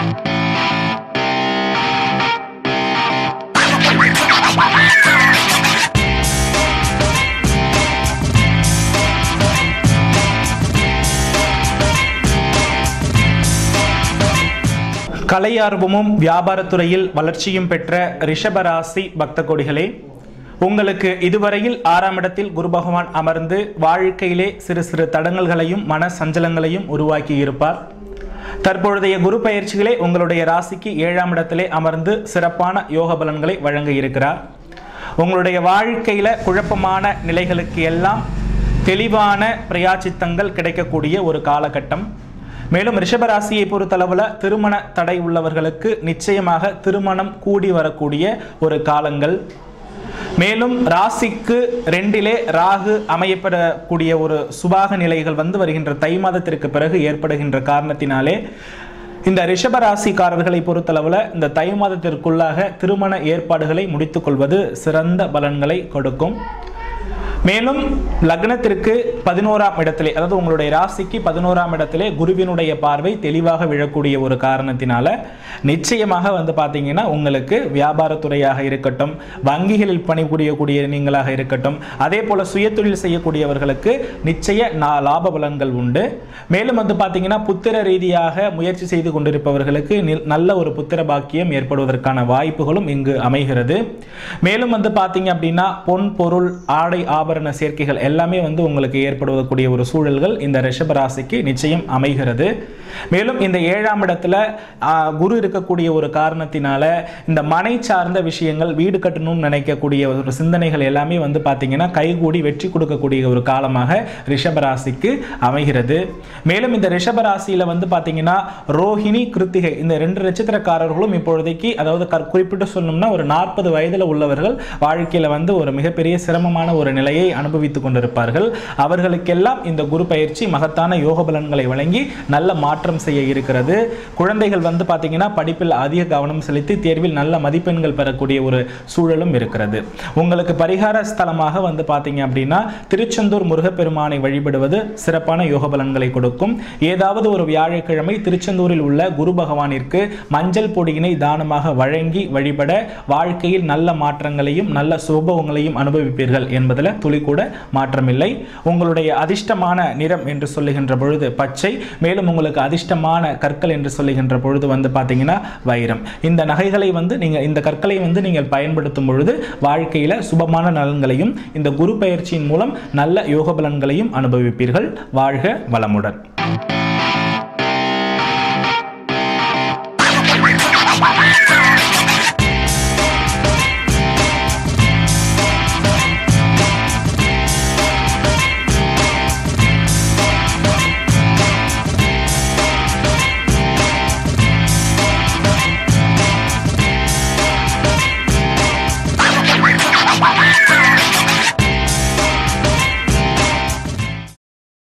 கலையார்வமும் வியாபாரத்துறையில் வளர்ச்சியும் பெற்ற ரிஷபராசி பக்த கொடிகளே உங்களுக்கு இதுவரையில் ஆறாம் இடத்தில் குரு பகவான் அமர்ந்து வாழ்க்கையிலே சிறு சிறு தடங்கல்களையும் மன சஞ்சலங்களையும் உருவாக்கி இருப்பார் தற்பொழுதைய குரு பயிற்சிகளே உங்களுடைய ராசிக்கு ஏழாம் இடத்திலே அமர்ந்து சிறப்பான யோக பலன்களை வழங்க இருக்கிறார் உங்களுடைய வாழ்க்கையில குழப்பமான நிலைகளுக்கு எல்லாம் தெளிவான பிரயாச்சித்தங்கள் கிடைக்கக்கூடிய ஒரு காலகட்டம் மேலும் ரிஷபராசியை பொறுத்தளவில் திருமண தடை உள்ளவர்களுக்கு நிச்சயமாக திருமணம் கூடி வரக்கூடிய ஒரு காலங்கள் மேலும் ராசிக்கு ரெண்டிலே ராகு அமையப்படக்கூடிய ஒரு சுபாக நிலைகள் வந்து வருகின்ற தை மாதத்திற்கு பிறகு ஏற்படுகின்ற காரணத்தினாலே இந்த ரிஷப ராசிக்காரர்களை பொறுத்தளவில் இந்த தை மாதத்திற்குள்ளாக திருமண ஏற்பாடுகளை முடித்துக்கொள்வது சிறந்த பலன்களை கொடுக்கும் மேலும் லக்னத்திற்கு பதினோராம் இடத்திலே அதாவது உங்களுடைய ராசிக்கு பதினோராம் இடத்திலே குருவினுடைய பார்வை தெளிவாக விழக்கூடிய ஒரு காரணத்தினால நிச்சயமாக வந்து பார்த்தீங்கன்னா உங்களுக்கு வியாபாரத்துறையாக இருக்கட்டும் வங்கிகளில் பணிபுரியக்கூடிய நீங்களாக இருக்கட்டும் அதே போல சுயதொழில் செய்யக்கூடியவர்களுக்கு நிச்சய நா- லாப பலன்கள் உண்டு மேலும் வந்து பார்த்தீங்கன்னா புத்திர ரீதியாக முயற்சி செய்து கொண்டிருப்பவர்களுக்கு நி- நல்ல ஒரு புத்திர பாக்கியம் ஏற்படுவதற்கான வாய்ப்புகளும் இங்கு அமைகிறது மேலும் வந்து பார்த்தீங்க அப்படின்னா பொன் பொருள் ஆடை ஆபரண சேர்க்கைகள் எல்லாமே வந்து உங்களுக்கு ஏற்படுவதற்குரிய ஒரு சூழல்கள் இந்த ரிஷப ராசிக்கு நிச்சயம் அமைகிறது மேலும் இந்த ஏழாம் இடத்துல ஆ, குரு இருக்கக்கூடிய ஒரு காரணத்தினால இந்த மனை சார்ந்த விஷயங்கள் வீடு கட்டணும்னு நினைக்கக்கூடிய ஒரு சிந்தனைகள் எல்லாமே வந்து பார்த்தீங்கன்னா கைகூடி வெற்றி கொடுக்கக்கூடிய ஒரு காலமாக ரிஷப ராசிக்கு அமைகிறது மேலும் இந்த ரிஷப ராசியில வந்து பார்த்தீங்கன்னா ரோஹிணி கிருத்திகை இந்த ரெண்டு நட்சத்திரக்காரர்களும் இப்பொழுதைக்கு அதாவது கற்- குறிப்பிட்டு சொல்லணும்னா ஒரு நாற்பது வயதில் உள்ளவர்கள் வாழ்க்கையில வந்து ஒரு மிகப்பெரிய சிரமமான ஒரு நிலையை அனுபவித்துக் கொண்டிருப்பார்கள் அவர்களுக்கெல்லாம் இந்த குரு பயிற்சி மகத்தான யோக பலன்களை வழங்கி நல்ல மாற்றம் செய்ய இருக்கிறது குழந்தைகள் வந்து பார்த்தீங்கன்னா படிப்பில் அதிக கவனம் செலுத்தி தேர்வில் நல்ல மதிப்பெண்கள் பெறக்கூடிய ஒரு சூழலும் இருக்கிறது உங்களுக்கு பரிகார ஸ்தலமாக வந்து பார்த்தீங்க அப்படின்னா திருச்செந்தூர் முருகப்பெருமானை வழிபடுவது சிறப்பான யோக பலன்களை கொடுக்கும் ஏதாவது ஒரு வியாழக்கிழமை திருச்செந்தூரில் உள்ள குரு பகவானிற்கு மஞ்சள் பொடியினை தானமாக வழங்கி வழிபட வாழ்க்கையில் நல்ல மாற்றங்களையும் நல்ல சுபவங்களையும் அனுபவிப்பீர்கள் என்பதில் துளி கூட மாற்றமில்லை உங்களுடைய அதிர்ஷ்டமான நிறம் என்று சொல்லுகின்ற பொழுது பச்சை மேலும் உங்களுக்கு அதிர்ஷ்டமான கற்கள் என்று சொல்லுகின்ற பொழுது வந்து பார்த்தீங்கன்னா வைரம் இந்த நகைகளை வந்து நீங்கள் இந்த கற்களை வந்து நீங்கள் பயன்படுத்தும் பொழுது வாழ்க்கையில் சுபமான நலன்களையும் இந்த குரு பயிற்சியின் மூலம் நல்ல யோக பலன்களையும் அனுபவிப்பீர்கள் வாழ்க வளமுடன்